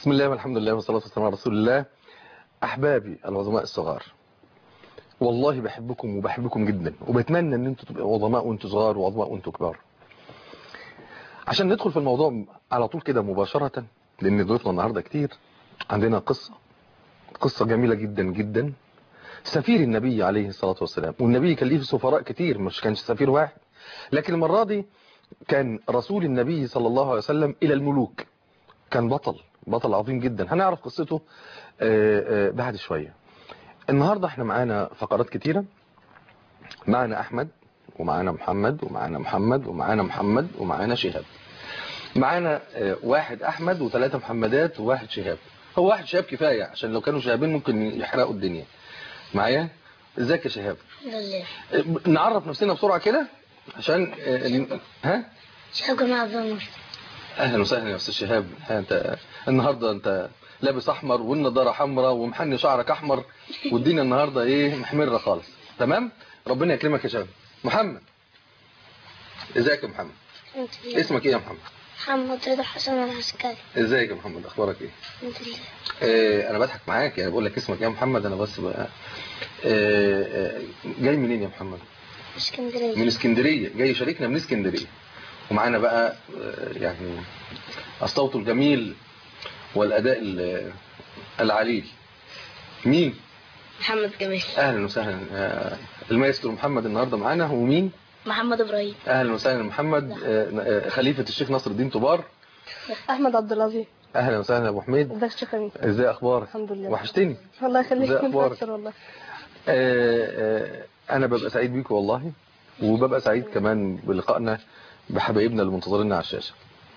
بسم الله والحمد لله والصلاة والسلام على رسول الله أحبابي العظماء الصغار والله بحبكم وبحبكم جدا وبتمنى ان انتوا تبقوا عظماء وانتوا صغار وعظماء وانتوا كبار عشان ندخل في الموضوع على طول كده مباشرة لان ضيوفنا النهاردة كتير عندنا قصة قصة جميلة جدا جدا سفير النبي عليه الصلاة والسلام والنبي كان ليه سفراء كتير مش كانش سفير واحد لكن المرة دي كان رسول النبي صلى الله عليه وسلم إلى الملوك كان بطل بطل عظيم جدا هنعرف قصته آه، آه، بعد شوية النهاردة احنا معانا فقرات كتيرة معانا أحمد ومعانا محمد ومعانا محمد ومعانا محمد ومعانا شهاب معانا آه، واحد أحمد وثلاثة محمدات وواحد شهاب هو واحد شهاب كفاية عشان لو كانوا شهابين ممكن يحرقوا الدنيا معايا ازيك يا شهاب لله آه، نعرف نفسنا بسرعة كده عشان آه، ن- ها شهاب جماعة عبد المرسل اهلا وسهلا يا استاذ شهاب ها انت النهارده انت لابس احمر والنضاره حمراء ومحني شعرك احمر والدنيا النهارده ايه محمره خالص تمام ربنا يكرمك يا شهاب محمد ازيك يا محمد الحمد لله اسمك ايه يا محمد محمد رضا حسن العسكري ازيك يا محمد اخبارك ايه الحمد لله آه انا بضحك معاك يعني بقول لك اسمك ايه يا محمد انا بس بقى آه آه جاي منين يا محمد اسكندرية من اسكندريه جاي يشاركنا من اسكندريه ومعانا بقى آه، يعني الصوت الجميل والاداء ال- العليل مين محمد جمال اهلا وسهلا آه، المايسترو محمد النهارده معانا ومين محمد ابراهيم اهلا وسهلا محمد آه، آه، خليفه الشيخ نصر الدين طبار احمد عبد العزيز اهلا وسهلا يا ابو حميد ازيك يا شيخ امين ازاي اخبارك الحمد لله وحشتني الله يخليك ازاي انت أخبارك؟ اكتر والله آه، آه، انا ببقى سعيد بيكم والله وببقى سعيد كمان بلقائنا بحبايبنا اللي منتظريننا على الشاشه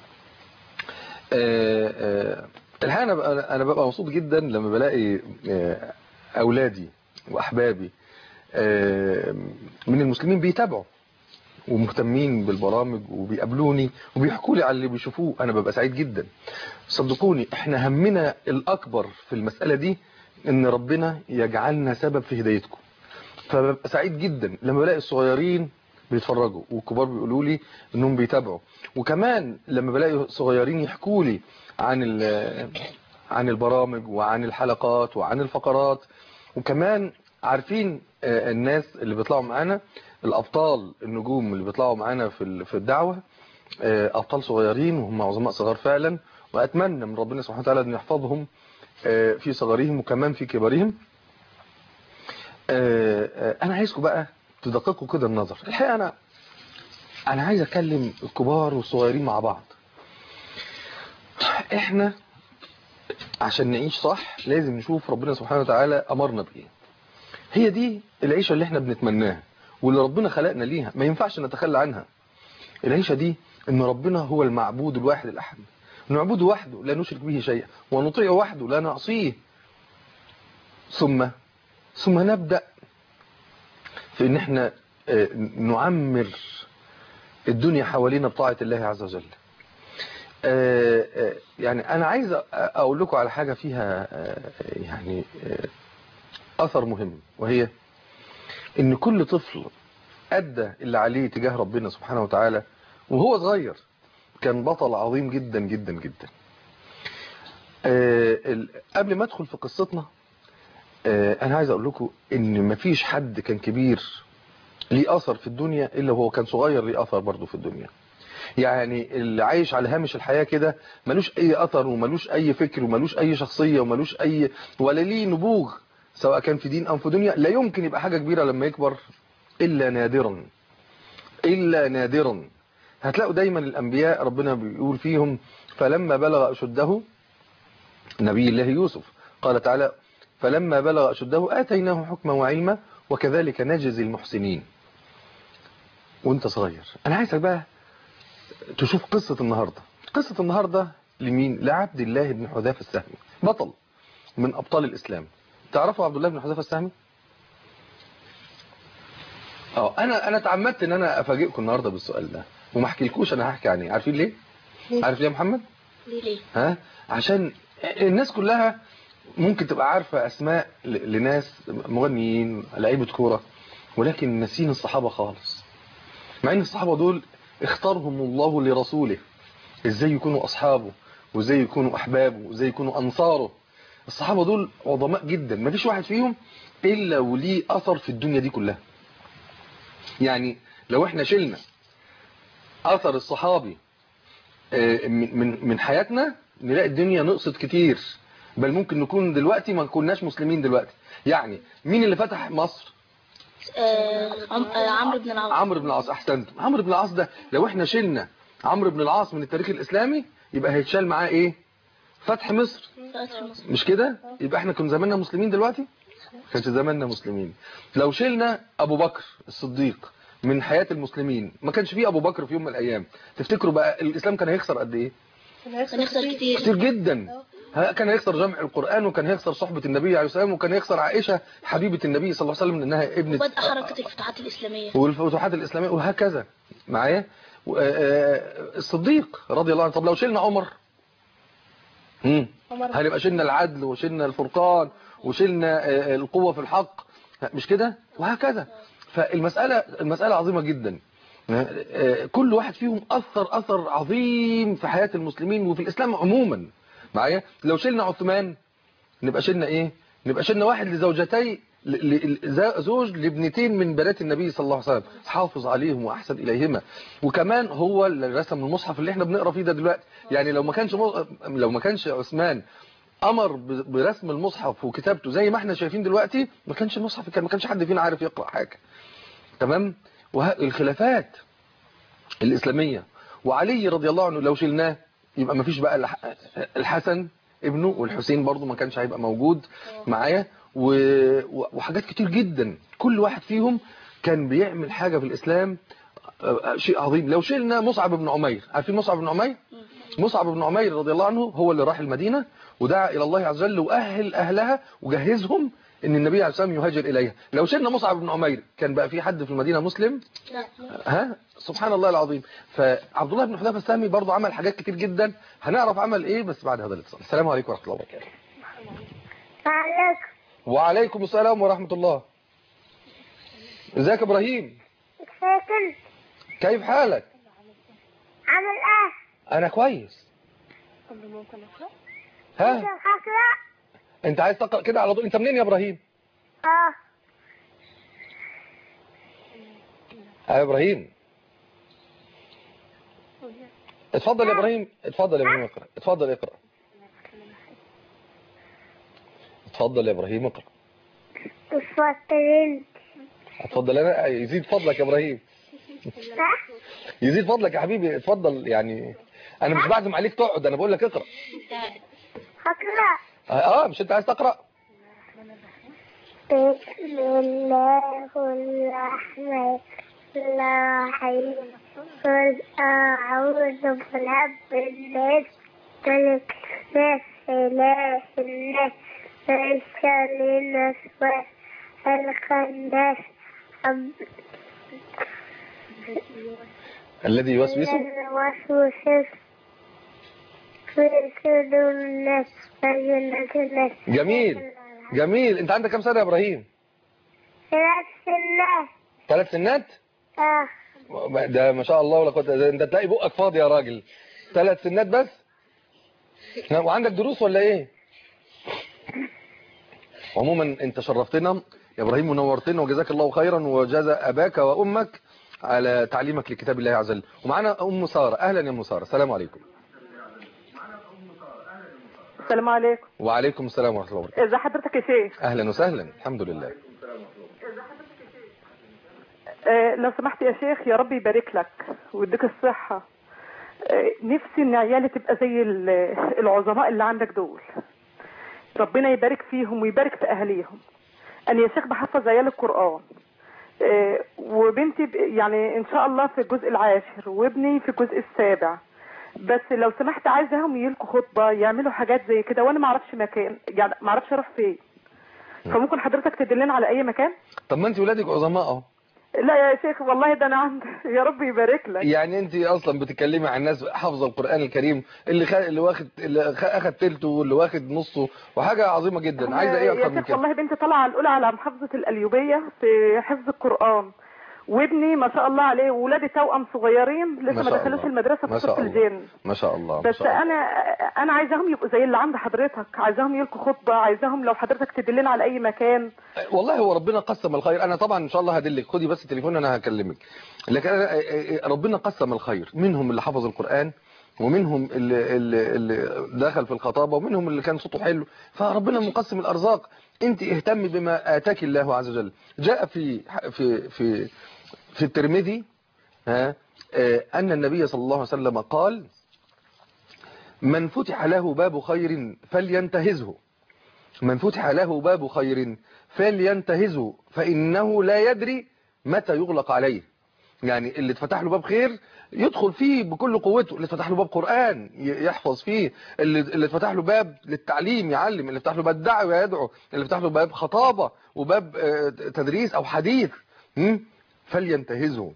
آه، آه، الحقيقه انا ببقى انا ببقى مبسوط جدا لما بلاقي آه، اولادي واحبابي آه، من المسلمين بيتابعوا ومهتمين بالبرامج وبيقابلوني وبيحكوا لي على اللي بيشوفوه انا ببقى سعيد جدا صدقوني احنا همنا الاكبر في المسألة دي ان ربنا يجعلنا سبب في هدايتكم فببقى سعيد جدا لما بلاقي الصغيرين بيتفرجوا والكبار بيقولوا لي انهم بيتابعوا وكمان لما بلاقي صغيرين يحكوا لي عن ال- عن البرامج وعن الحلقات وعن الفقرات وكمان عارفين آه، الناس اللي بيطلعوا معانا الابطال النجوم اللي بيطلعوا معانا في ال- في الدعوه آه، ابطال صغيرين وهم عظماء صغار فعلا واتمنى من ربنا سبحانه وتعالى ان يحفظهم آه، في صغرهم وكمان في كبارهم آه، آه، انا عايزكم بقى تدققوا كده النظر الحقيقه انا انا عايز اكلم الكبار والصغيرين مع بعض احنا عشان نعيش صح لازم نشوف ربنا سبحانه وتعالى امرنا بايه هي دي العيشه اللي احنا بنتمناها واللي ربنا خلقنا ليها ما ينفعش نتخلى عنها العيشه دي ان ربنا هو المعبود الواحد الاحد نعبده وحده لا نشرك به شيئا ونطيعه وحده لا نعصيه ثم ثم نبدا في ان احنا آه، نعمر الدنيا حوالينا بطاعه الله عز وجل آه، آه، يعني انا عايز أ- اقول لكم على حاجه فيها آه، يعني آه، اثر مهم وهي ان كل طفل ادى اللي عليه تجاه ربنا سبحانه وتعالى وهو صغير كان بطل عظيم جدا جدا جدا آه، ال- قبل ما ادخل في قصتنا آه، انا عايز اقول لكم ان مفيش حد كان كبير ليه اثر في الدنيا الا وهو كان صغير ليه اثر برضه في الدنيا يعني اللي عايش على هامش الحياة كده ملوش اي اثر وملوش اي فكر وملوش اي شخصية وملوش اي ولا ليه نبوغ سواء كان في دين او في دنيا لا يمكن يبقى حاجة كبيرة لما يكبر الا نادرا الا نادرا هتلاقوا دايما الانبياء ربنا بيقول فيهم فلما بلغ اشده نبي الله يوسف قال تعالى فلما بلغ اشده اتيناه حكما وعلما وكذلك نجزي المحسنين وانت صغير انا عايزك بقى تشوف قصة النهاردة قصة النهاردة لمين لعبد الله بن حذافة السهمي بطل من أبطال الإسلام تعرفوا عبد الله بن حذافة السهمي اه انا انا اتعمدت ان انا افاجئكم النهارده بالسؤال ده وما احكيلكوش انا هحكي عن ايه عارفين ليه عارف ليه يا محمد ليه ليه ها عشان الناس كلها ممكن تبقى عارفة اسماء ل- لناس مغنيين لعيبة كورة ولكن ناسين الصحابة خالص مع ان الصحابة دول اختارهم الله لرسوله ازاي يكونوا اصحابه وازاي يكونوا احبابه وازاي يكونوا انصاره الصحابه دول عظماء جدا ما فيش واحد فيهم الا وليه اثر في الدنيا دي كلها يعني لو احنا شلنا اثر الصحابي آه، من من من حياتنا نلاقي الدنيا نقصت كتير بل ممكن نكون دلوقتي ما كناش مسلمين دلوقتي يعني مين اللي فتح مصر آه، عم- آه، عمرو بن العاص عمرو بن العاص احسنتم عمرو بن العاص ده لو احنا شلنا عمرو بن العاص من التاريخ الاسلامي يبقى هيتشال معاه ايه فتح مصر فتح مصر مش كده يبقى احنا كنا زماننا مسلمين دلوقتي ما كانش زماننا مسلمين لو شلنا ابو بكر الصديق من حياة المسلمين ما كانش فيه ابو بكر في يوم من الايام تفتكروا بقى الاسلام كان هيخسر قد ايه هنخسر كتير كتير جدا ها- كان هيخسر جمع القرآن وكان هيخسر صحبة النبي عليه السلام وكان هيخسر عائشة حبيبة النبي صلى الله عليه وسلم لأنها ابنة بدأ حركة الفتوحات الإسلامية والفتوحات الإسلامية وهكذا معايا و- آه، آه، الصديق رضي الله عنه طب لو شلنا عمر مم. عمر. هنبقى شلنا العدل وشلنا الفرقان وشلنا آه، القوة في الحق مش كده وهكذا فالمسألة المسألة عظيمة جدا آه، كل واحد فيهم أثر أثر عظيم في حياة المسلمين وفي الإسلام عموما معايا لو شلنا عثمان نبقى شلنا إيه نبقى شلنا واحد لزوجتي ل- ل- ز- زوج لابنتين من بنات النبي صلى الله عليه وسلم حافظ عليهم وأحسن إليهما وكمان هو اللي رسم المصحف اللي احنا بنقرا فيه ده دلوقتي يعني لو ما كانش مو- لو ما كانش عثمان امر ب- برسم المصحف وكتابته زي ما احنا شايفين دلوقتي ما كانش المصحف كان ما كانش حد فينا عارف يقرا حاجه تمام والخلافات الاسلاميه وعلي رضي الله عنه لو شلناه يبقى ما فيش بقى الح- الحسن ابنه والحسين برضه ما كانش هيبقى موجود معايا و- و- وحاجات كتير جدا كل واحد فيهم كان بيعمل حاجه في الاسلام آه، شيء عظيم لو شلنا مصعب بن عمير عارفين مصعب بن عمير مصعب بن عمير رضي الله عنه هو اللي راح المدينة ودعا إلى الله عز وجل وأهل أهلها وجهزهم ان النبي عليه الصلاه والسلام يهاجر اليها لو شلنا مصعب بن عمير كان بقى في حد في المدينه مسلم لا ها سبحان الله العظيم فعبد الله بن حذيفه السهمي برضه عمل حاجات كتير جدا هنعرف عمل ايه بس بعد هذا الاتصال السلام عليكم ورحمه الله وبركاته عليك وعليكم السلام ورحمه الله ازيك يا ابراهيم ساكن كيف حالك عامل ايه انا كويس ها ممكن اقرا انت عايز تقرا كده على طول انت منين يا ابراهيم اه ها يا ابراهيم اتفضل يا ابراهيم اتفضل يا ابراهيم اقرا اتفضل اقرا اتفضل يا ابراهيم اقرا تفضلين اتفضل انا يزيد فضلك يا ابراهيم يزيد فضلك يا حبيبي اتفضل يعني انا مش بعزم عليك تقعد انا بقول لك اقرا اقرا اه مش انت عايز تقرا بسم الله الرحمن الرحيم قل أعوذ برب الناس ملك الناس إله الناس من شر الوسواس الخناس أم- الذي يوسوس الوسوس في صدور الناس بينة الناس جميل جميل انت عندك كام سنه يا ابراهيم ثلاث سنات ثلاث سنات آه ده ما شاء الله ولا قوه الا بالله. انت تلاقي بقك فاضي يا راجل ثلاث سنات بس وعندك دروس ولا ايه عموما انت شرفتنا يا ابراهيم ونورتنا وجزاك الله خيرا وجزى اباك وامك على تعليمك لكتاب الله عز وجل ومعانا ام ساره اهلا يا ام ساره السلام عليكم السلام عليكم وعليكم السلام ورحمه الله وبركاته ازي حضرتك يا شيخ اهلا وسهلا الحمد لله آه لو سمحت يا شيخ يا رب يبارك لك ويديك الصحة آه نفسي ان عيالي تبقى زي ال- العظماء اللي عندك دول ربنا يبارك فيهم ويبارك في اهاليهم انا يا شيخ بحفظ عيال القرآن آه وبنتي ب- يعني ان شاء الله في الجزء العاشر وابني في الجزء السابع بس لو سمحت عايزاهم يلقوا خطبة يعملوا حاجات زي كده وانا ما اعرفش مكان يعني ما اعرفش اروح فين فممكن حضرتك تدلنا على اي مكان طب ما انت ولادك عظماء اهو لا يا شيخ والله ده انا عندي يا رب يبارك لك يعني انت اصلا بتتكلمي عن ناس حافظه القران الكريم اللي خ... اللي واخد اللي خ... اخد تلته واللي واخد نصه وحاجه عظيمه جدا عايزه ايه يا اكتر من شيخ كده والله بنتي طالعه الاولى على محافظه القليوبيه في حفظ القران وابني ما شاء الله عليه وولادي توأم صغيرين لسه ما ما شاء دخلوش الله. المدرسه ما في شاء صف الله. الجن ما شاء الله ما بس شاء الله. انا انا عايزاهم يبقوا زي اللي عند حضرتك عايزاهم يلقوا خطبه عايزاهم لو حضرتك تدلنا على اي مكان والله هو ربنا قسم الخير انا طبعا ان شاء الله هدلك خدي بس التليفون انا هكلمك لكن أنا ربنا قسم الخير منهم اللي حفظ القرآن ومنهم اللي, اللي, اللي دخل في الخطابة ومنهم اللي كان صوته حلو فربنا مقسم الارزاق انت اهتمي بما اتاك الله عز وجل جاء في في في في الترمذي ها آه، ان النبي صلى الله عليه وسلم قال من فتح له باب خير فلينتهزه من فتح له باب خير فلينتهزه فإنه لا يدري متى يغلق عليه يعني اللي اتفتح له باب خير يدخل فيه بكل قوته اللي اتفتح له باب قرآن ي- يحفظ فيه اللي اللي اتفتح له باب للتعليم يعلم اللي اتفتح له باب دعوة يدعو اللي اتفتح له باب خطابة وباب آه، تدريس أو حديث م? فلينتهزه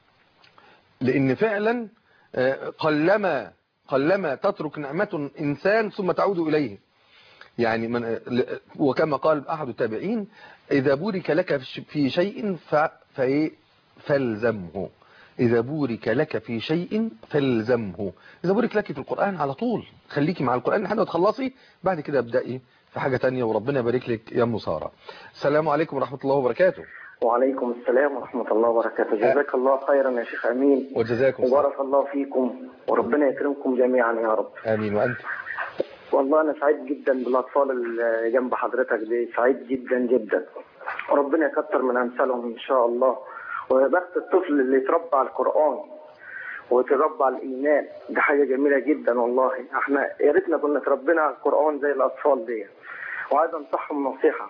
لأن فعلا آه، قلما قلما تترك نعمة إنسان ثم تعود إليه يعني من وكما قال أحد التابعين إذا بورك لك في شيء ف... فإيه؟ فالزمه إذا بورك لك في شيء فالزمه إذا بورك لك في القرآن على طول خليكي مع القرآن لحد ما تخلصي بعد كده ابدأي في حاجة تانية وربنا يبارك لك يا أم سارة السلام عليكم ورحمة الله وبركاته وعليكم السلام ورحمة الله وبركاته جزاك الله خيرا يا شيخ أمين وجزاكم الله وبارك الله فيكم وربنا يكرمكم جميعا يا رب آمين وأنت والله أنا سعيد جدا بالأطفال اللي جنب حضرتك دي سعيد جدا جدا وربنا يكتر من أمثالهم إن شاء الله ويا بخت الطفل اللي يتربى على القرآن ويتربى على الإيمان دي حاجة جميلة جدا والله احنا يا ريتنا كنا اتربينا على القرآن زي الأطفال دي وعايز أنصحهم نصيحة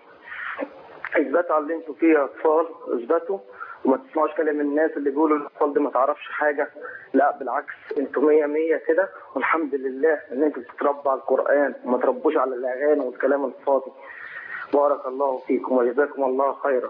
اثبتوا على اللي انتوا فيه يا اطفال اثبتوا وما تسمعوش كلام الناس اللي بيقولوا الاطفال دي ما تعرفش حاجه لا بالعكس انتوا مية مية كده والحمد لله ان انتوا بتتربوا على القران وما تربوش على الاغاني والكلام الفاضي بارك الله فيكم وجزاكم الله خيرا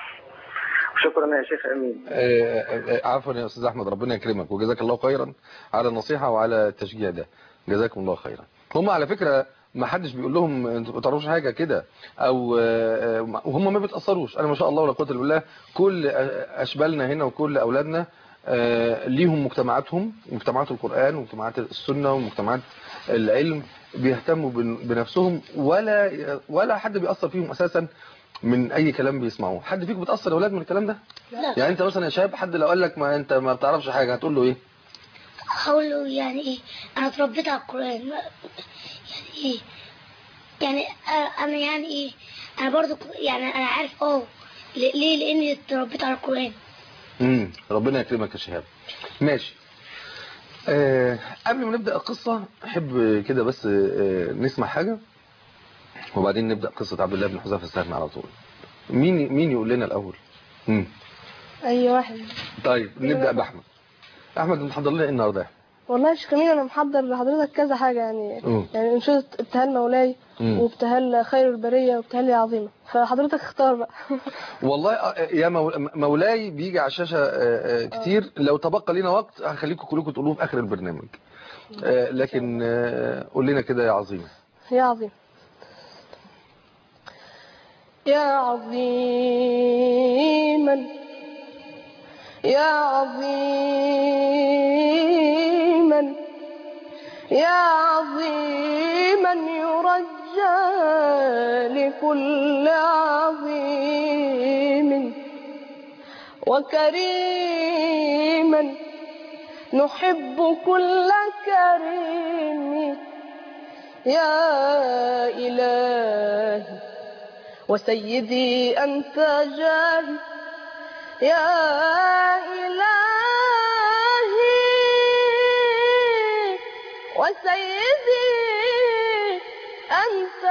شكرا يا شيخ امين آه، آه، عفوا يا أستاذ أحمد ربنا يكرمك وجزاك الله خيرا على النصيحة وعلى التشجيع ده جزاكم الله خيرا هم على فكرة ما حدش بيقول لهم انتوا ما تعرفوش حاجة كده او آه، آه، وهم ما بيتأثروش انا ما شاء الله ولا قوه الا بالله كل آه، اشبالنا هنا وكل اولادنا آه، ليهم مجتمعاتهم مجتمعات القرآن ومجتمعات السنة ومجتمعات العلم بيهتموا بن- بنفسهم ولا ولا حد بيأثر فيهم اساسا من اي كلام بيسمعوه حد فيكم بتأثر يا اولاد من الكلام ده لا يعني انت مثلا يا شاب حد لو قال لك ما انت ما بتعرفش حاجة هتقول له ايه هقول له يعني ايه انا اتربيت على القران ما- يعني ايه يعني آه، انا يعني ايه انا برضو ك- يعني انا عارف اه ل- ليه لاني اتربيت على القران امم ربنا يكرمك يا شهاب ماشي آه قبل ما نبدأ القصة احب كده بس آه نسمع حاجة وبعدين نبدأ قصة عبد الله بن حذيفه السهم على طول مين مين يقول لنا الاول امم اي واحد طيب نبدأ باحمد احمد انت محضر لنا ايه النهارده والله يا شيخ أمين انا محضر لحضرتك كذا حاجه يعني مم. يعني انشوده ابتهال مولاي مم. وابتهال خير البريه وابتهال يا عظيمه فحضرتك اختار بقى والله آه، يا مو- مولاي بيجي على الشاشة آه، آه، كتير لو تبقى لنا وقت هخليكم كلكم تقولوه في اخر البرنامج آه، لكن آه، قول لنا كده يا عظيم يا عظيم يا عظيما يا عظيما يا عظيما يرجى لكل عظيم وكريما نحب كل كريم يا إلهي وسيدي أنت جاهي يا إلهي وسيدي أنت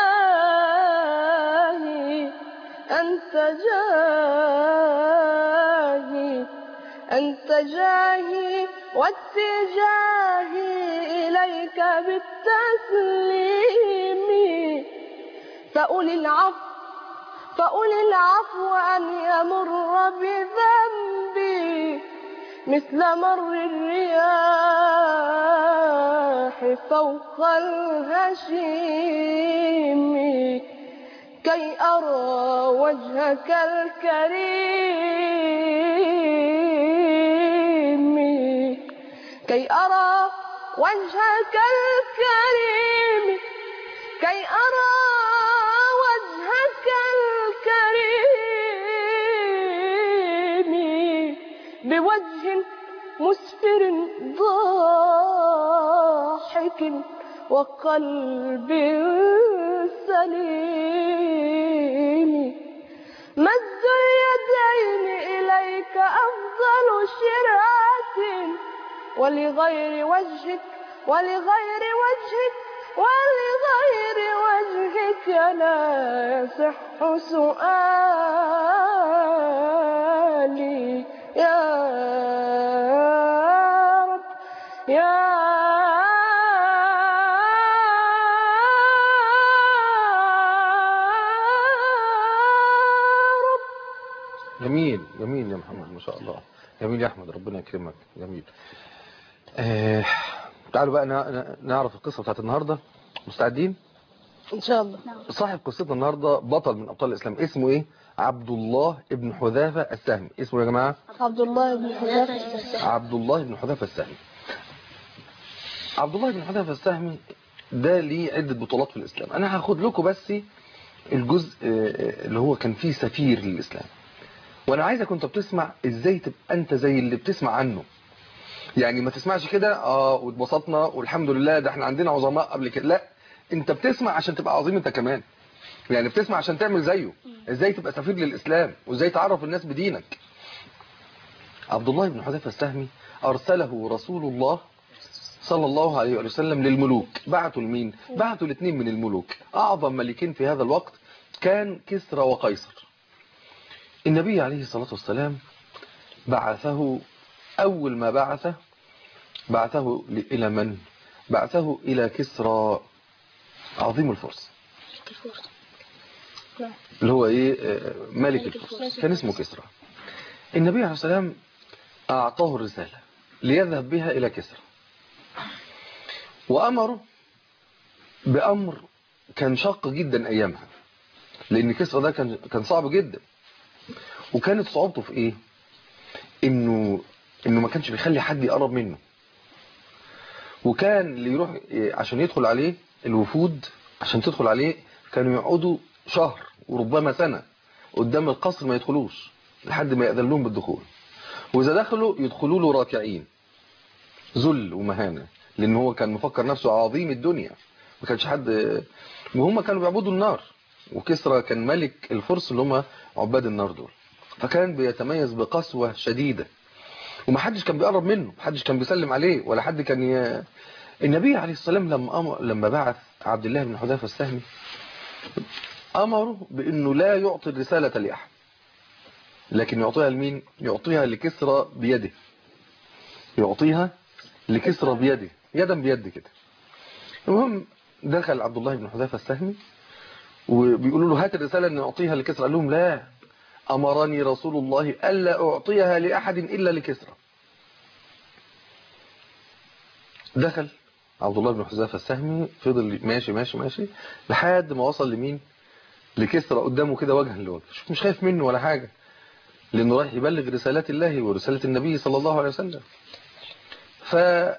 جاهي أنت جاهي أنت جاهي واتجاهي إليك بالتسليم فأولي العفو فأولي العفو أن يمر بذنبي مثل مر الرياح فوق الهشيم كي أرى وجهك الكريم كي أرى وجهك الكريم كي أرى وجهك الكريم بوجه مسفر ضاحك وقلب سليم مد اليدين إليك أفضل شرعة ولغير وجهك ولغير وجهك ولغير وجهك لا يصح سؤالي يا رب يا رب جميل جميل يا محمد ما شاء الله جميل يا احمد ربنا يكرمك جميل آه تعالوا بقى نا- نا- نعرف القصه بتاعت النهارده مستعدين إن شاء الله صاحب قصتنا النهارده بطل من ابطال الاسلام اسمه ايه عبد الله ابن حذافه السهمي اسمه يا جماعه عبد الله بن حذافة عبد الله بن حذافه السهمي عبد الله بن حذافه السهمي ده ليه عده بطولات في الاسلام انا هاخد لكم بس الجزء آه، اللي هو كان فيه سفير للاسلام وانا عايزك وانت بتسمع ازاي تبقى انت زي اللي بتسمع عنه يعني ما تسمعش كده اه واتبسطنا والحمد لله ده احنا عندنا عظماء قبل كده لا انت بتسمع عشان تبقى عظيم انت كمان يعني بتسمع عشان تعمل زيه ازاي تبقى سفير للاسلام وازاي تعرف الناس بدينك عبد الله بن حذيفه السهمي ارسله رسول الله صلى الله عليه وآله وسلم للملوك بعتوا لمين بعتوا الاثنين من الملوك اعظم ملكين في هذا الوقت كان كسرى وقيصر النبي عليه الصلاة والسلام بعثه أول ما بعثه بعثه ل- إلى من بعثه إلى كسرى عظيم الفرس اللي هو إيه آه، ملك الفرس كان اسمه كسرى النبي عليه الصلاة والسلام أعطاه الرسالة ليذهب بها إلى كسرى وأمره بأمر كان شاق جدا أيامها لأن كسرى ده كان كان صعب جدا وكانت صعوبته في ايه انه انه ما كانش بيخلي حد يقرب منه وكان اللي يروح إيه، عشان يدخل عليه الوفود عشان تدخل عليه كانوا يقعدوا شهر وربما سنة قدام القصر ما يدخلوش لحد ما يأذن لهم بالدخول وإذا دخلوا يدخلوا له راكعين ذل ومهانة لأن هو كان مفكر نفسه عظيم الدنيا ما كانش حد وهم كانوا بيعبدوا النار وكسرى كان ملك الفرس اللي هم عباد النار دول فكان بيتميز بقسوة شديدة ومحدش كان بيقرب منه محدش كان بيسلم عليه ولا حد كان ي... النبي عليه الصلاة والسلام لما أمر... لما بعث عبد الله بن حذافة السهمي أمره بأنه لا يعطي الرسالة لأحد لكن يعطيها لمين يعطيها لكسرى بيده يعطيها لكسرى بيده يدا بيد كده المهم دخل عبد الله بن حذافة السهمي وبيقولوا له هات الرسالة ان نعطيها لكسرى قال لهم لا أمرني رسول الله ألا أعطيها لأحد إلا لكسرى دخل عبد الله بن حذافة السهمي فضل ماشي ماشي ماشي لحد ما وصل لمين لكسرى قدامه كده وجها لوجه شوف مش خايف منه ولا حاجة لأنه رايح يبلغ رسالات الله ورسالة النبي صلى الله عليه وسلم ف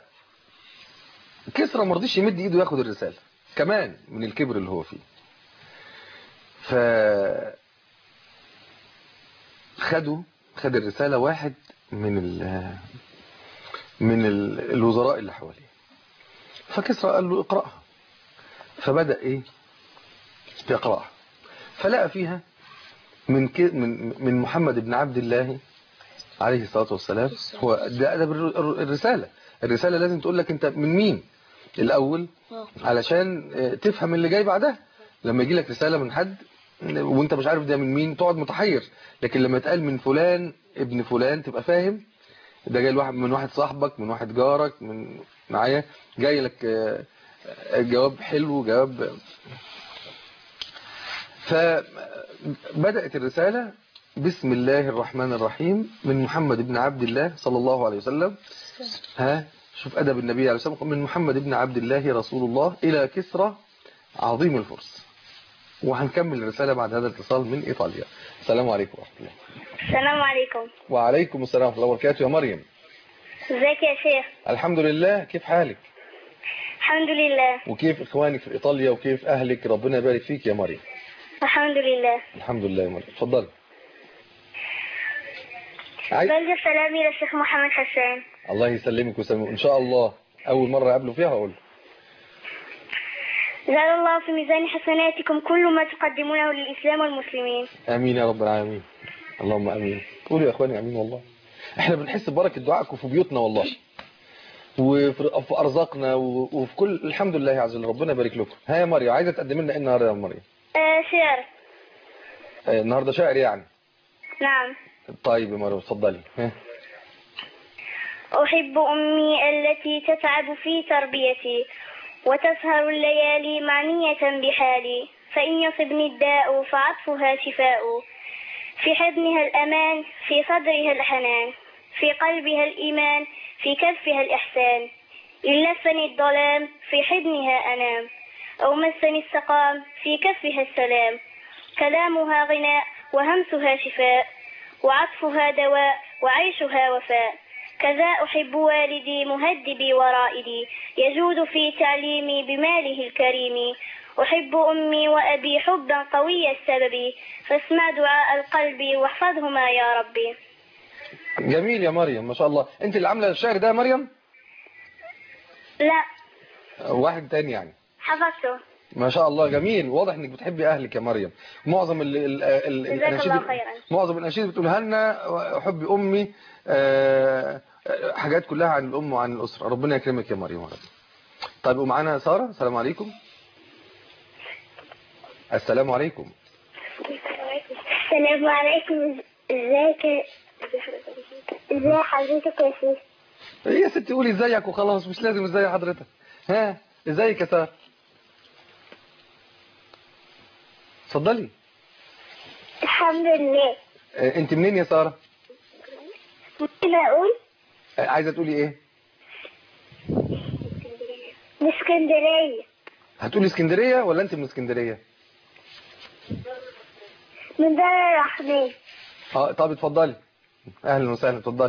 كسرى ما رضيش يمد ايده ياخد الرسالة كمان من الكبر اللي هو فيه ف خدوا خد الرسالة واحد من ال من ال الوزراء اللي حواليه فكسرى قال له اقرأها فبدأ ايه يقرأها فلقى فيها من ك... من من محمد بن عبد الله عليه الصلاة والسلام هو ده أدب الر- الرسالة الرسالة لازم تقول لك انت من مين الأول علشان آه، تفهم اللي جاي بعدها لما يجي لك رسالة من حد وانت مش عارف ده من مين تقعد متحير لكن لما يتقال من فلان ابن فلان تبقى فاهم ده جاي الواحد من واحد صاحبك من واحد جارك من معايا جاي لك آه، آه، جواب حلو جواب فبدأت الرسالة بسم الله الرحمن الرحيم من محمد بن عبد الله صلى الله عليه وسلم ها شوف أدب النبي عليه الصلاة والسلام من محمد بن عبد الله رسول الله إلى كسرى عظيم الفرس وهنكمل الرسالة بعد هذا الاتصال من إيطاليا السلام عليكم ورحمة الله السلام عليكم وعليكم السلام ورحمة الله وبركاته يا مريم ازيك يا شيخ الحمد لله كيف حالك الحمد لله وكيف إخوانك في إيطاليا وكيف أهلك ربنا يبارك فيك يا مريم الحمد لله الحمد لله يا مريم اتفضلي عايز... بلغ سلامي للشيخ محمد حسان الله يسلمك ويسلمك إن شاء الله أول مرة أقابله فيها هقول له. جعل الله في ميزان حسناتكم كل ما تقدمونه للإسلام والمسلمين آمين يا رب العالمين اللهم آمين قولوا يا إخواني آمين والله احنا بنحس ببركة دعائكم في بيوتنا والله وفي في أرزاقنا و- وفي كل الحمد لله عز وجل ربنا يبارك لكم ها يا مريم عايزة تقدم لنا إيه النهاردة يا مريم آه شعر آه، النهاردة شاعر يعني نعم طيب يا مريم اتفضلي ها أحب أمي التي تتعب في تربيتي وتسهر الليالي معنية بحالي فإن يصبني الداء فعطفها شفاء في حضنها الأمان في صدرها الحنان في قلبها الإيمان في كفها الإحسان إن لفني الظلام في حضنها أنام أو مسني السقام في كفها السلام كلامها غناء وهمسها شفاء وعطفها دواء وعيشها وفاء كذا أحب والدي مهدبي ورائدي يجود في تعليمي بماله الكريم أحب أمي وأبي حبا قوي السبب فاسمع دعاء القلب واحفظهما يا ربي جميل يا مريم ما شاء الله انت اللي عامله الشعر ده يا مريم لا آه، واحد تاني يعني حفظته ما شاء الله جميل واضح انك بتحبي اهلك يا مريم معظم ال ال ال جزاك الاناشيد الله خيرا. معظم الاناشيد بتقولها لنا حب امي آه، حاجات كلها عن الام وعن الاسره ربنا يكرمك يا مريم طيب ومعانا ساره السلام عليكم السلام عليكم السلام عليكم ازيك ازي حضرتك يا شيخ ايه يا ستي قولي ازيك وخلاص مش لازم ازي حضرتك ها ازيك يا ساره اتفضلي الحمد لله آه، انت منين يا ساره ممكن اقول آه، عايزه تقولي ايه من اسكندريه هتقولي اسكندريه ولا انت من اسكندريه من دار الرحمن اه طب اتفضلي اهلا وسهلا اتفضلي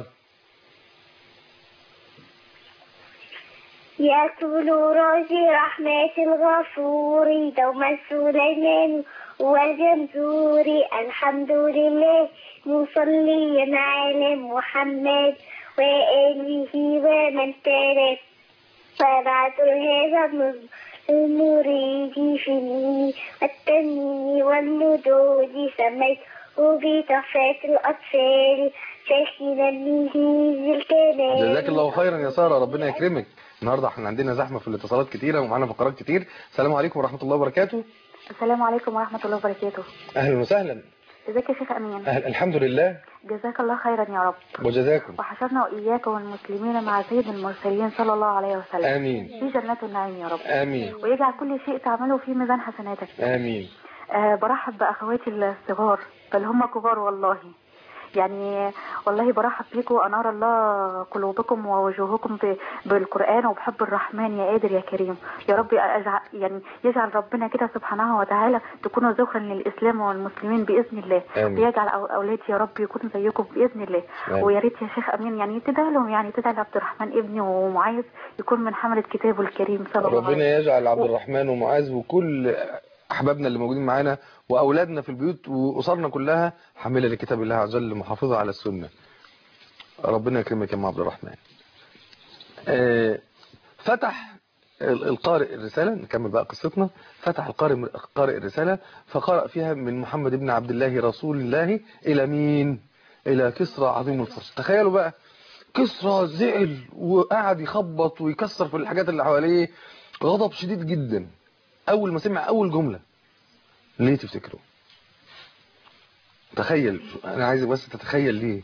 يا طول روزي رحمة الغفور دوما سليمان والجمزوري الحمد لله مصليا على محمد وآله ومن تلف فبعد هذا النظم المريد فيه والتنمي والمدود سميته بتحفة الأطفال شيخنا به الكمال جزاك الله خيرا يا ساره ربنا يكرمك النهارده احنا عندنا زحمه في الاتصالات كتيره ومعانا فقرات كتير السلام عليكم ورحمه الله وبركاته السلام عليكم ورحمة الله وبركاته اهلا وسهلا ازيك يا شيخ أمين أهل الحمد لله جزاك الله خيرا يا رب وجزاكم وحشرنا وإياك والمسلمين مع سيد المرسلين صلى الله عليه وسلم امين في جنات النعيم يا رب امين ويجعل كل شيء تعمله في ميزان حسناتك امين أه برحب بأخواتي الصغار بل هم كبار والله يعني والله برحب بيكم أنار الله قلوبكم ووجوهكم ب- بالقرآن وبحب الرحمن يا قادر يا كريم يا رب أجعل يعني يجعل ربنا كده سبحانه وتعالى تكونوا ذخرا للإسلام والمسلمين بإذن الله آمين. ويجعل أو- أولادي يا رب يكونوا زيكم بإذن الله آمين. ويا ريت يا شيخ أمين يعني تدعي لهم يعني تدعي لعبد الرحمن ابني ومعاذ يكون من حملة كتابه الكريم صلى الله عليه وسلم ربنا يجعل عبد الرحمن ومعاذ وكل احبابنا اللي موجودين معانا واولادنا في البيوت واسرنا كلها حامله لكتاب الله عز وجل محافظه على السنه ربنا يكرمك يا ام عبد الرحمن آه، فتح ال- القارئ الرسالة نكمل بقى قصتنا فتح القارئ القارئ الرسالة فقرأ فيها من محمد بن عبد الله رسول الله إلى مين إلى كسرى عظيم الفرس تخيلوا بقى كسرى زعل وقعد يخبط ويكسر في الحاجات اللي حواليه غضب شديد جدا أول ما سمع أول جملة ليه تفتكروا تخيل أنا عايزك بس تتخيل ليه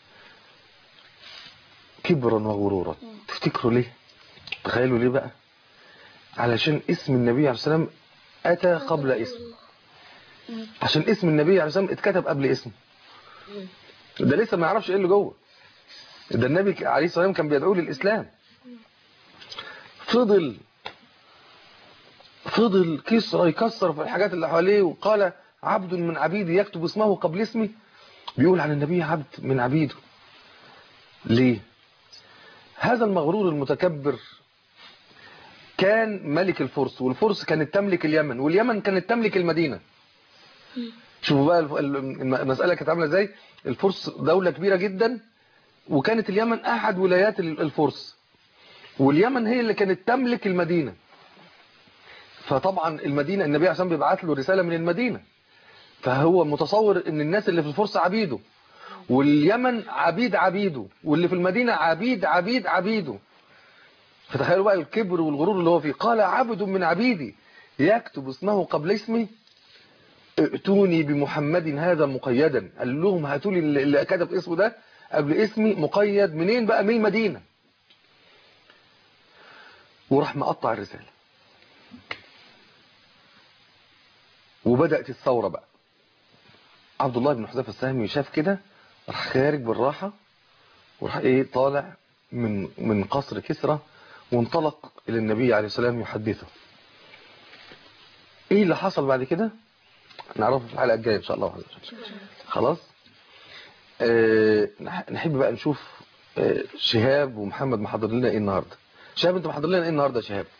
كبرا وغرورا تفتكروا ليه تخيلوا ليه بقى علشان اسم النبي عليه السلام أتى قبل اسم عشان اسم النبي عليه السلام اتكتب قبل اسمه ده لسه ما يعرفش ايه اللي جوه ده النبي عليه الصلاة والسلام كان بيدعو للإسلام فضل فضل كسرى يكسر في الحاجات اللي حواليه وقال عبد من عبيدي يكتب اسمه قبل اسمي بيقول عن النبي عبد من عبيده ليه هذا المغرور المتكبر كان ملك الفرس والفرس كانت تملك اليمن واليمن كانت تملك المدينة شوفوا بقى الف- الم- المسألة كانت عاملة ازاي الفرس دولة كبيرة جدا وكانت اليمن أحد ولايات ال- الفرس واليمن هي اللي كانت تملك المدينة فطبعا المدينة النبي عشان بيبعت له رسالة من المدينة فهو متصور ان الناس اللي في الفرس عبيده واليمن عبيد عبيده واللي في المدينة عبيد عبيد عبيده فتخيلوا بقى الكبر والغرور اللي هو فيه قال عبد من عبيدي يكتب اسمه قبل اسمي ائتوني بمحمد هذا مقيدا قال لهم هاتوا لي اللي اللي كتب اسمه ده قبل اسمي مقيد منين بقى من المدينة وراح مقطع الرسالة وبدأت الثورة بقى عبد الله بن حذيفه السهمي شاف كده راح خارج بالراحة وراح ايه طالع من من قصر كسرى وانطلق الى النبي عليه السلام يحدثه ايه اللي حصل بعد كده نعرفه في الحلقة الجاية ان شاء الله عز وجل خلاص آه نح- نحب بقى نشوف آه شهاب ومحمد محضر لنا ايه النهاردة شهاب انت محضر لنا ايه النهاردة يا شهاب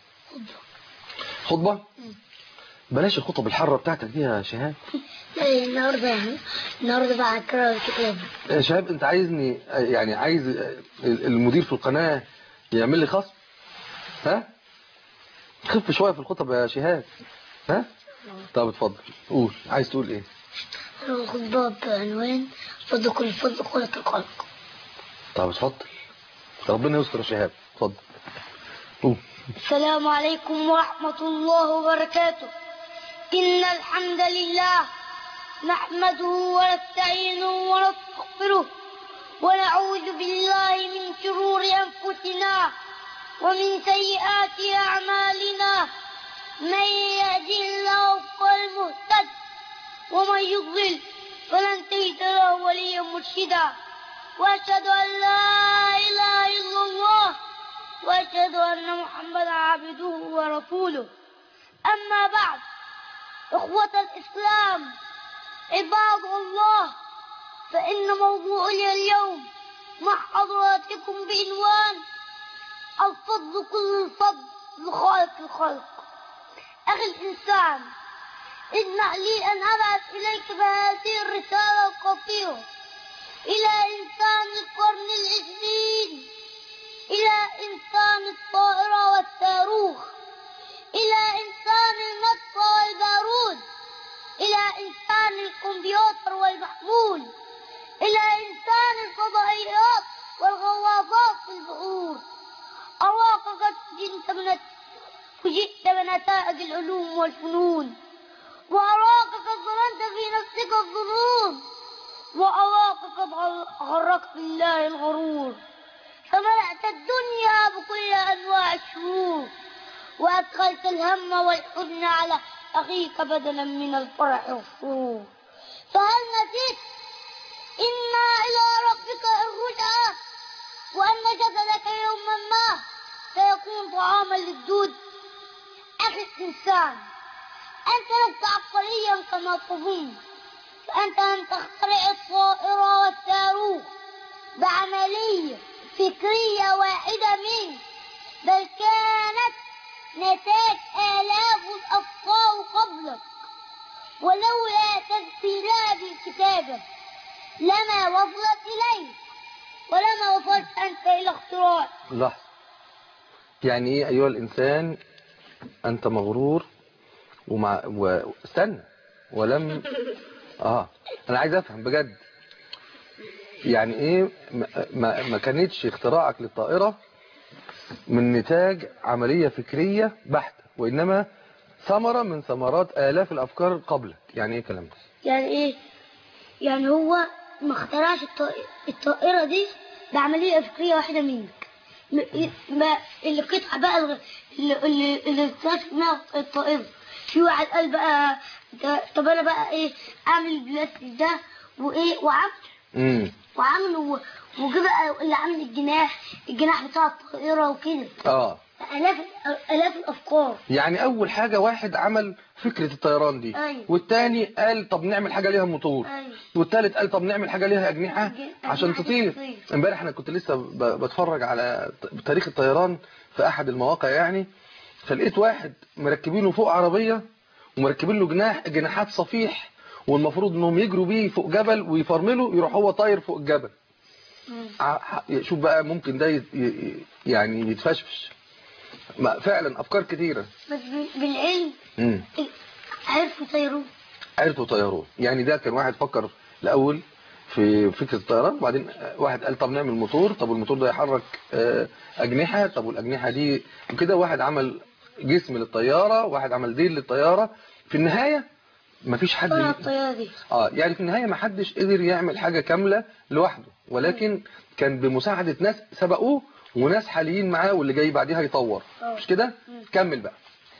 خطبة بلاش الخطب الحرة بتاعتك دي يا شهاب إيه، النهارده النهارده بقى هكرر الكتاب يا شهاب انت عايزني يعني عايز المدير في القناة يعمل لي خصم ها خف شوية في الخطب يا شهاب ها طب اتفضل قول عايز تقول ايه الخطبة بعنوان فضل كل فضل خلق الخلق طب اتفضل ربنا يستر يا شهاب اتفضل قول السلام عليكم ورحمة الله وبركاته إن الحمد لله نحمده ونستعينه ونستغفره ونعوذ بالله من شرور أنفسنا ومن سيئات أعمالنا من يهدي الله فهو المهتد ومن يضلل فلن تجد له وليا مرشدا وأشهد أن لا إله إلا الله وأشهد أن محمدا عبده ورسوله أما بعد إخوة الإسلام عباد الله فإن موضوعي اليوم مع حضراتكم بعنوان الفضل كل الفضل لخالق الخلق أخي الإنسان اسمح لي أن أبعث إليك بهذه الرسالة القصيرة إلى إنسان القرن العشرين إلى إنسان الطائرة والصاروخ إلى إنسان المدفع والبارود إلى إنسان الكمبيوتر والمحمول إلى إنسان الفضائيات والغواصات في البحور أراك قد جئت من فجئت بنتائج العلوم والفنون وأراك قد ظننت في نفسك الظنون وأراك قد غرك بالله الغرور فملأت الدنيا بكل أنواع الشرور وأدخلت الهم والحزن على أخيك بدلا من الفرح والسرور فهل نسيت إنا إلى ربك الرجعى وأن جسدك يوما ما سيكون طعاما للدود أخي الإنسان أنت لست عبقريا كما تظن فأنت لم تخترع الطائرة والصاروخ بعملية فكرية واحدة منك بل كانت نتاج آلاف الأفكار قبلك ولولا تذكيرها بالكتابة لما وصلت إليك ولما وصلت أنت إلى اختراع لحظة يعني ايه ايها الانسان انت مغرور ومع واستنى ولم اه انا عايز افهم بجد يعني ايه ما, ما, ما كانتش اختراعك للطائرة من نتاج عملية فكرية بحتة وانما ثمرة من ثمرات آلاف الافكار قبلك يعني ايه الكلام ده يعني إيه؟ يعني هو ما اخترعش الطائرة, الطائرة دي بعملية فكرية واحدة منك م- ما اللي قطع بقى الغ- اللي اللي اللي اكتشف منها الطائرة في واحد قال بقى ده- طب انا بقى ايه اعمل البلاستيك ده وايه وعمل امم وعمل و- وجه بقى اللي عامل الجناح الجناح بتاع الطائرة وكده اه آلاف آلاف الأفكار يعني اول حاجة واحد عمل فكرة الطيران دي أيوة. والتاني قال طب نعمل حاجة ليها موتور أيوة. والتالت قال طب نعمل حاجة ليها اجنحة أجنحة عشان تطير تطير. امبارح انا كنت لسه ب- بتفرج على ت- تاريخ الطيران في احد المواقع يعني فلقيت واحد مركبينه فوق عربية ومركبين له جناح جناحات صفيح والمفروض انهم يجروا بيه فوق جبل ويفرملوا يروح هو طاير فوق الجبل ع- ح- شوف بقى ممكن ده يت- ي- يعني يتفشفش ما- فعلا افكار كتيرة بس ب- بالعلم امم عرفوا يطيروا عرفوا طيروه يعني ده كان واحد فكر الاول في فكره الطيران وبعدين واحد قال طب نعمل موتور طب الموتور ده يحرك آه، اجنحه طب والاجنحه دي وكده واحد عمل جسم للطياره واحد عمل ديل للطياره في النهايه مفيش حد طلع الطيارة دي اه يعني في النهايه ما حدش قدر يعمل حاجه كامله لوحده ولكن كان بمساعده ناس سبقوه وناس حاليين معاه واللي جاي بعديها يطور مش كده كمل بقى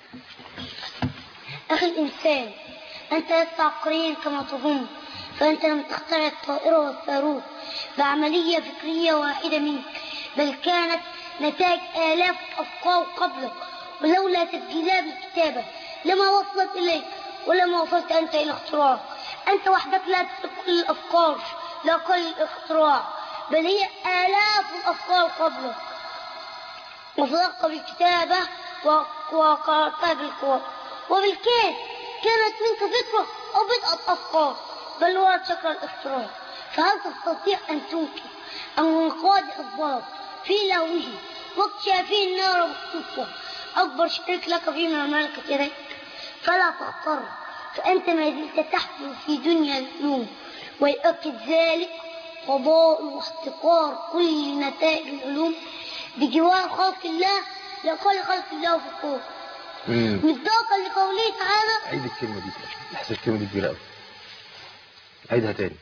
أخي الإنسان أنت لست عبقريا كما تظن فأنت لم تخترع الطائرة والصاروخ بعملية فكرية واحدة منك بل كانت نتاج آلاف أفكار قبلك ولولا تسجيلها بالكتابة لما وصلت إليك ولما وصلت أنت إلى اختراع أنت وحدك لا تملك كل الأفكار لا كل الاختراع بل هي آلاف الأفكار قبلك وصدقت بالكتابة و- وقرأتها بالقرآن وبالكاد كانت منك فكرة أو بدءة أفكار بل ورد شكل الاختراع فهل تستطيع أن تنكر أن منقاد الظلام في لونه واكشف فيه النار مخصوصة أكبر شريك لك فيه من ملكة يديك فلا تغتر فأنت ما زلت تحفل في دنيا العلوم ويؤكد ذلك فضاء واحتقار كل نتائج العلوم بجوار خلق الله لقال خلق الله في الكون امم مصداقا لقوله تعالى عيد الكلمه دي احسن الكلمه دي كبيره قوي عيدها تاني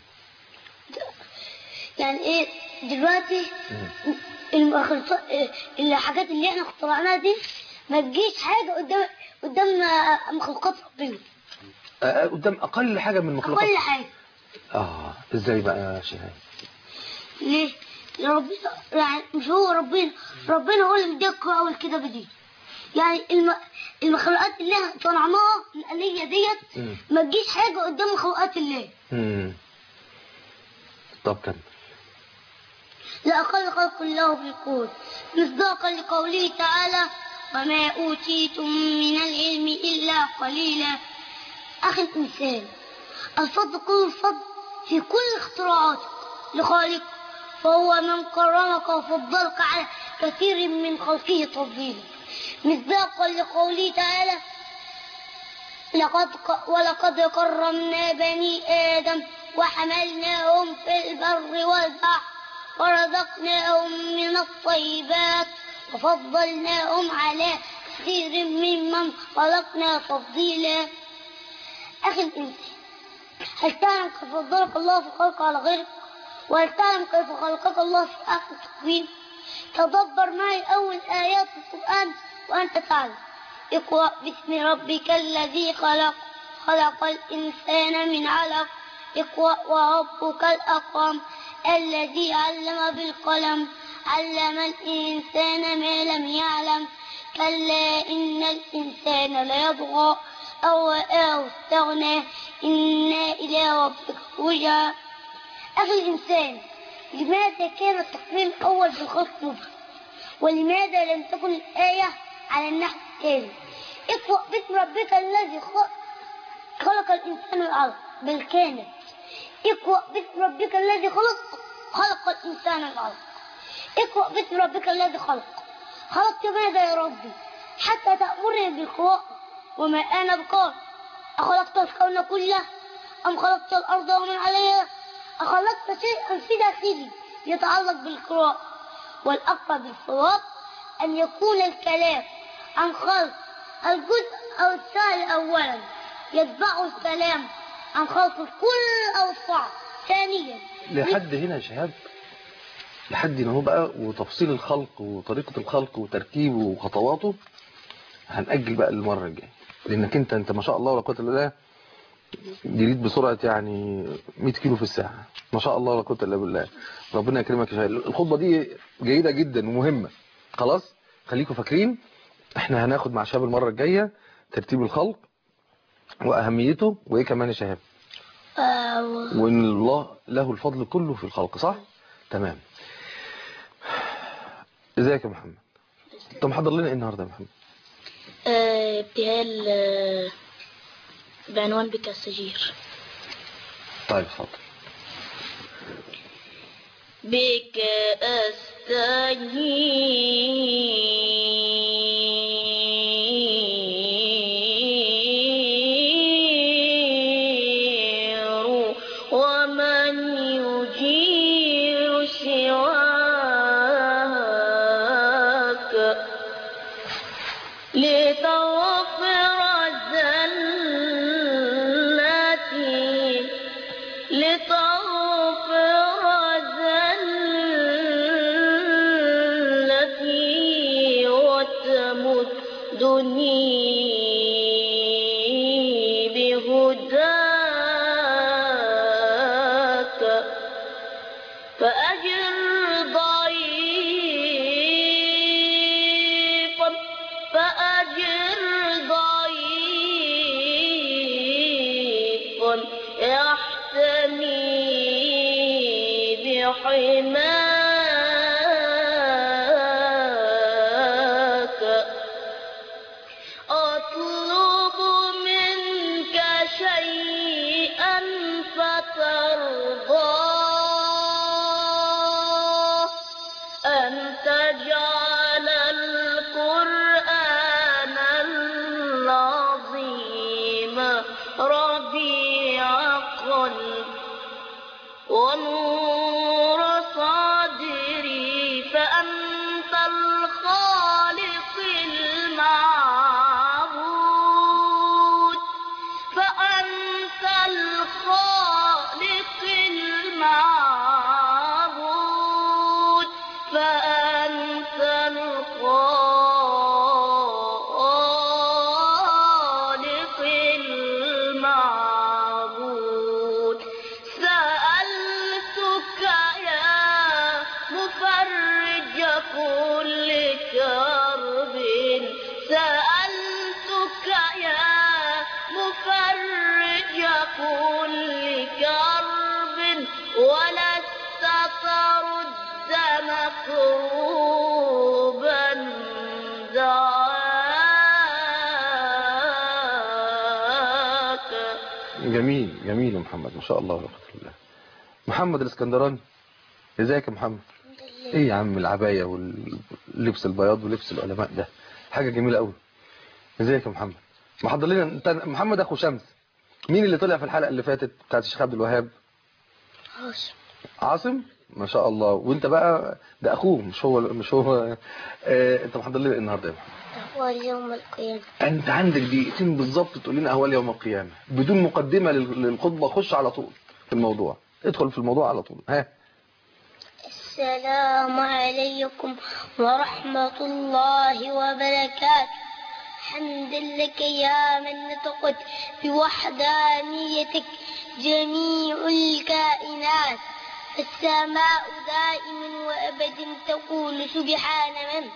يعني ايه دلوقتي المخلوقات الحاجات اللي احنا اخترعناها دي ما تجيش حاجه قدام قدام مخلوقات ربنا آه، قدام اقل حاجه من المخلوقات كل حاجه اه ازاي بقى يا شهاب ليه؟ يا ربنا يعني مش هو ربنا ربنا هو اللي مديك القراءة والكتابة دي يعني الم... المخلوقات اللي احنا صنعناها الآلية ديت مم. ما تجيش حاجة قدام مخلوقات الله امم طب كمل لأقل خلق الله في الكون مصداقا لقوله تعالى وما أوتيتم من العلم إلا قليلا أخي الإنسان الفضل كل الفضل في كل اختراعاتك لخالق فهو من كرمك وفضلك على كثير من خلقه تفضيلا مصداقا لقوله تعالى لقد ق- ولقد كرمنا بني آدم وحملناهم في البر والبحر ورزقناهم من الطيبات وفضلناهم على كثير ممن خلقنا تفضيلا أخي الإنسان هل تعلم كيف فضلك الله في الخلق على غيرك وهل تعلم كيف خلقك الله في آخر التكوين تدبر معي أول آيات القرآن وأنت تعلم اقرأ باسم ربك الذي خلق خلق الإنسان من علق اقرأ وربك الأكرم الذي علم بالقلم علم الإنسان ما لم يعلم كلا إن الإنسان ليطغى أو رآه استغنى إنا إلى ربك رجع أخي الإنسان لماذا كان التقويم الأول في الخلق مبهم ولماذا لم تكن الآية على النحو التالي اقرأ باسم ربك الذي خلق خلق الإنسان من علق بل كانت اقرأ باسم ربك الذي خلق خلق الإنسان من علق اقرأ باسم ربك الذي خلق خلقت ماذا يا ربي حتى تأمرني بالقراءة وما أنا بقار أخلقت الكون كله أم خلقت الأرض ومن عليها أخلقت شيئا في داخلي يتعلق بالقراءة والأقرب بالصواب أن يكون الكلام عن خلق الجزء أو الثاني أولا يتبع الكلام عن خلق الكل أو الصعب ثانيا لحد هنا يا شهاب لحد هنا هو بقى وتفصيل الخلق وطريقة الخلق وتركيبه وخطواته هنأجل بقى المرة الجاية لأنك أنت أنت ما شاء الله ولا قوة إلا بالله جريت بسرعة يعني 100 كيلو في الساعة ما شاء الله ولا قوة إلا بالله ربنا يكرمك يا شهاب الخطبة دي جيدة جدا ومهمة خلاص خليكم فاكرين احنا هناخد مع شباب المرة الجاية ترتيب الخلق واهميته وايه كمان يا شهاب آه، وان الله له الفضل كله في الخلق صح تمام ازيك يا محمد انت محضر لنا ايه النهارده يا محمد آه، ابتهال آه، بعنوان بك السجير طيب اتفضل بك أستجير ومن يجير سواك لتغفر زلتي لتغفر زلتي وتمدني بهداك فأجر ضيفا فأجر ضيفا يحتمي بحماك أطلب منك شيئا فترضى أن تجعل القرآن العظيم ربيع قلبي ونور صدري فأنت الخالق المعبود فأنت الخالق المعبود فأنت الخالق المعبود سألتك يا مفرج كل كرب سألتك يا مفرج كل كرب ولست ترد مكروبا دعاك جميل جميل يا محمد ما شاء الله لا قوة إلا بالله محمد الاسكندراني ازيك يا محمد ايه يا عم العباية واللبس البياض ولبس العلماء ده حاجة جميلة قوي ازيك يا محمد محضر لنا انت محمد اخو شمس مين اللي طلع في الحلقة اللي فاتت بتاعت الشيخ عبد الوهاب عاصم ما شاء الله وانت بقى ده اخوه مش هو مش هو اه انت محضر لنا إيه النهارده يا محمد أهوال يوم القيامة انت عندك دقيقتين بالظبط تقول لنا اهوال يوم القيامه بدون مقدمه لل- للخطبه خش على طول في الموضوع ادخل في الموضوع على طول ها السلام عليكم ورحمة الله وبركاته حمدا لك يا من نطقت بوحدانيتك جميع الكائنات السماء دائما وأبدا تقول سبحان من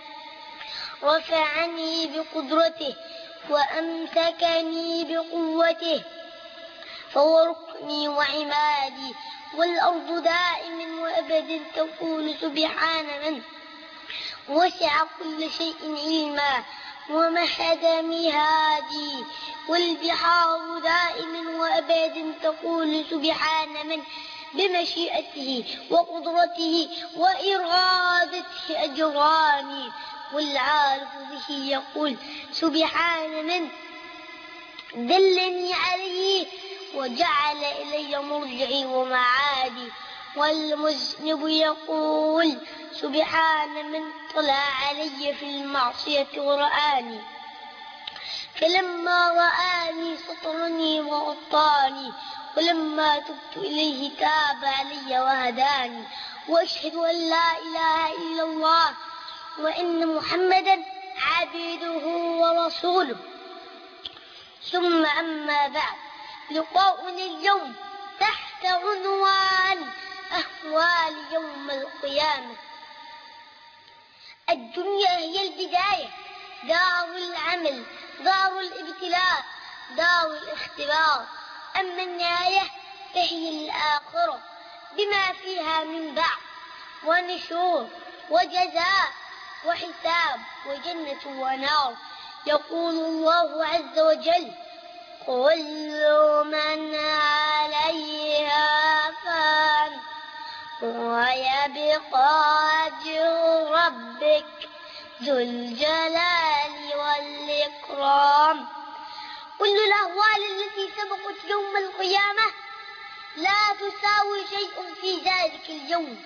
رفعني بقدرته وأمسكني بقوته فهو ركني وعمادي والأرض دائما وأبدا تقول سبحان من وسع كل شيء علما ومهد مهادي والبحار دائما وأبدا تقول سبحان من بمشيئته وقدرته وإرادته أجراني والعارف به يقول سبحان من دلني عليه وجعل إلي مرجعي ومعادي والمذنب يقول سبحان من طلع علي في المعصية ورآني فلما رآني سطرني وغطاني ولما تبت إليه تاب علي وهداني وأشهد أن لا إله إلا الله وإن محمدا عبده ورسوله ثم أما بعد لقاؤنا اليوم تحت عنوان أهوال يوم القيامة الدنيا هي البداية دار العمل دار الابتلاء دار الاختبار أما النهاية فهي الآخرة بما فيها من بعث ونشور وجزاء وحساب وجنة ونار يقول الله عز وجل كل من عليها فان ويبقى وجه ربك ذو الجلال والإكرام كل الأهوال التي سبقت يوم القيامة لا تساوي شيء في ذلك اليوم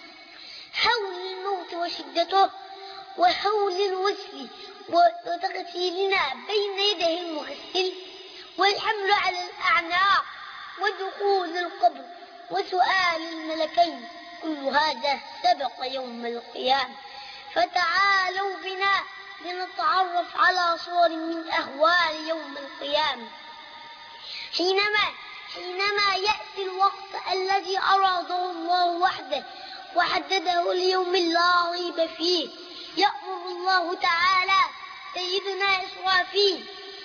حول الموت وشدته وحول الوصل وتغسيلنا بين يديه المغسل والحمل على الأعناق ودخول القبر وسؤال الملكين كل هذا سبق يوم القيامة فتعالوا بنا لنتعرف على صور من أهوال يوم القيامة حينما حينما يأتي الوقت الذي أراده الله وحده وحدده اليوم لا ريب فيه يأمر الله تعالى سيدنا إسرافيل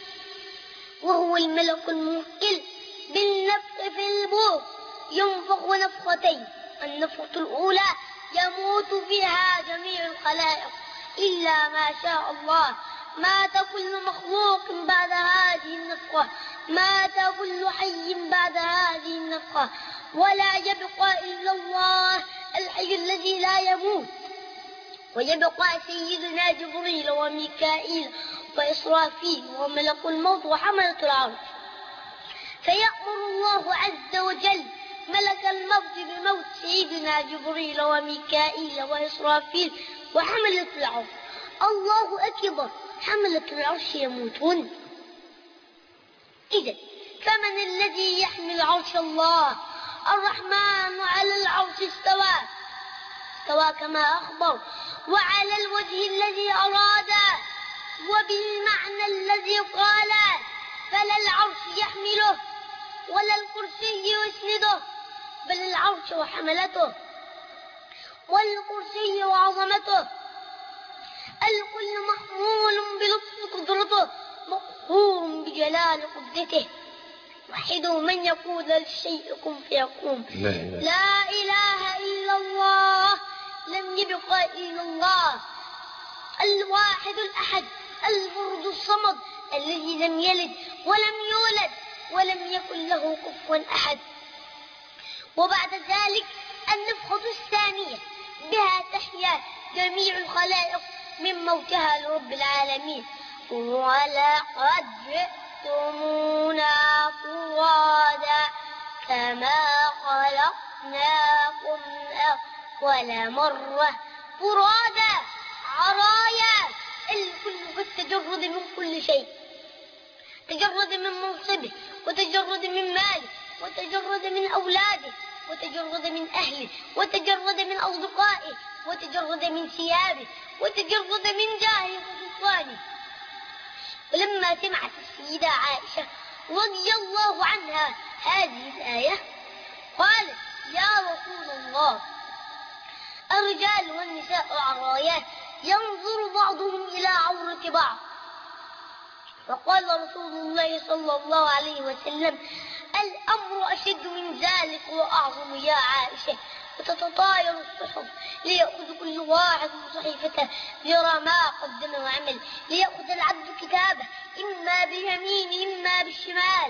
وهو الملك الموكل بالنفخ في البوق ينفخ نفختين النفخة الأولى يموت فيها جميع الخلائق إلا ما شاء الله مات كل مخلوق بعد هذه النفخة مات كل حي بعد هذه النفخة ولا يبقى إلا الله الحي الذي لا يموت ويبقى سيدنا جبريل وميكائيل وإسرافيل وملك الموت وحملة العرش فيأمر الله عز وجل ملك الموت بموت سيدنا جبريل وميكائيل وإسرافيل وحملة العرش الله أكبر حملة العرش يموتون إذا فمن الذي يحمل عرش الله الرحمن على العرش استوى استوى كما أخبر وعلى الوجه الذي أراد وبالمعنى الذي قال فلا العرش يحمله ولا الكرسي يسنده بل العرش وحملته والكرسي وعظمته الكل محمول بلطف قدرته مقهور بجلال قدرته وحدوا من يقول للشيء كن فيكون لا إله لا إله إلا الله لم يبق إلا الله الواحد الأحد الفرد الصمد الذي لم يلد ولم يولد ولم يكن له كفوا أحد وبعد ذلك النفخة الثانية بها تحيا جميع الخلائق من موتها لرب العالمين ولقد جئتمونا فرادا كما خلقناكم أول مرة فرادا عرايا الكل بالتجرد من كل شيء تجرد من منصبه وتجرد من ماله وتجرد من أولاده وتجرد من أهله وتجرد من أصدقائه وتجرد من ثيابه وتجرد من جاهه وسلطانه ولما سمعت السيدة عائشة رضي الله عنها هذه الآية قالت يا رسول الله الرجال والنساء عرايات ينظر بعضهم إلى عورة بعض فقال رسول الله صلى الله عليه وسلم الأمر أشد من ذلك وأعظم يا عائشة وتتطاير الصحف ليأخذ كل واحد صحيفته يرى ما قدم وعمل ليأخذ العبد كتابه إما باليمين إما بالشمال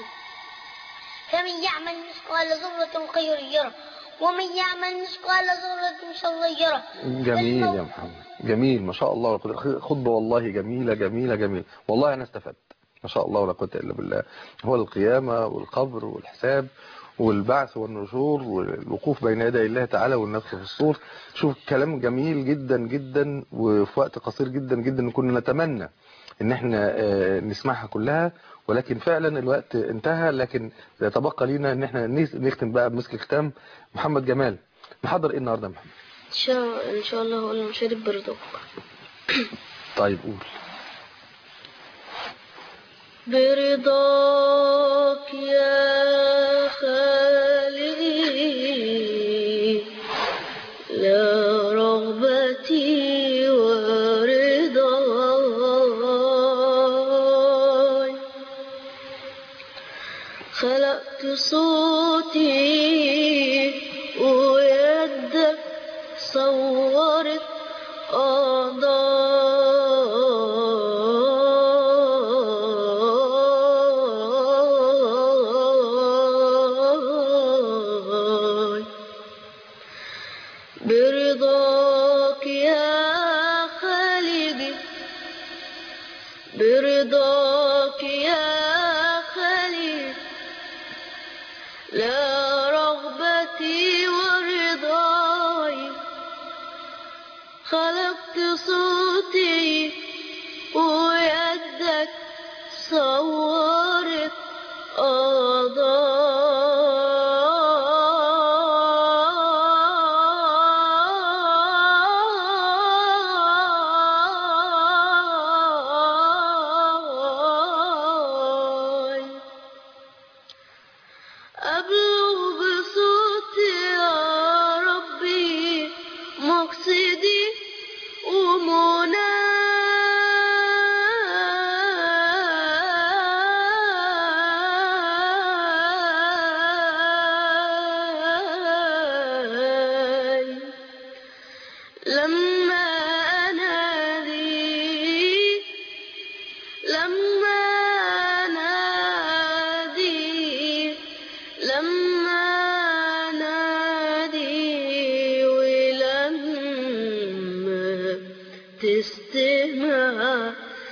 فمن يعمل مثقال ذرة خيرا يره ومن يعمل مثقال ذرة شرا يره جميل يا محمد جميل ما شاء الله ولا قوة- خطبة والله جميلة جميلة جميلة والله أنا استفدت ما شاء الله ولا قوة إلا بالله هو القيامة والقبر والحساب والبعث والنشور والوقوف بين يدي الله تعالى والنفخ في الصور شوف كلام جميل جدا جدا وفي وقت قصير جدا جدا كنا نتمنى ان احنا آه، نسمعها كلها ولكن فعلا الوقت انتهى لكن يتبقى لينا ان احنا نس- نختم بقى بمسك الختام محمد جمال محضر ايه النهارده يا محمد إن شاء إن شاء الله هو المشارب برضك طيب قول برضاك يا خالقي لا رغبتي ولا خلقت صوتي ويدك صورت أعضاي برضاك يا خالقي برضاك يا خالقي لا رغبتي ورضاي خلقت صوتي ويدك صورت أعضاي أبلغ بصوتي يا ربي مقصدي ومناي لما أنادي لما نادي لما نادي ولما تستمع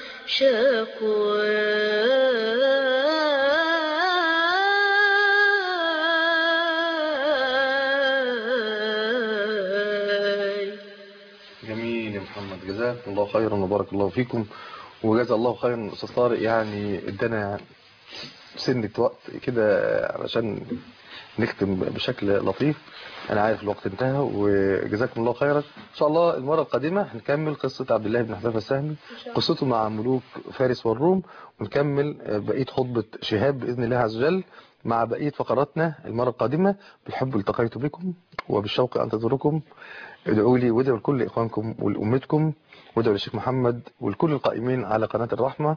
شكواي جميل يا محمد جزاكم الله خيرا وبارك الله فيكم وجزا الله خيرا استاذ طارق يعني ادانا سنة وقت كده علشان نختم بشكل لطيف انا عارف الوقت انتهى وجزاكم الله خيرا ان شاء الله المره القادمه هنكمل قصه عبد الله بن حذيفه السهمي قصته مع ملوك فارس والروم ونكمل بقيه خطبه شهاب باذن الله عز وجل مع بقيه فقراتنا المره القادمه بالحب التقيت بكم وبالشوق انتظركم ادعوا لي وادعوا لكل اخوانكم ولامتكم وادعوا للشيخ محمد ولكل القائمين على قناه الرحمه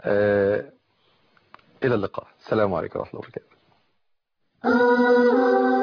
آه الى اللقاء السلام عليكم ورحمه الله وبركاته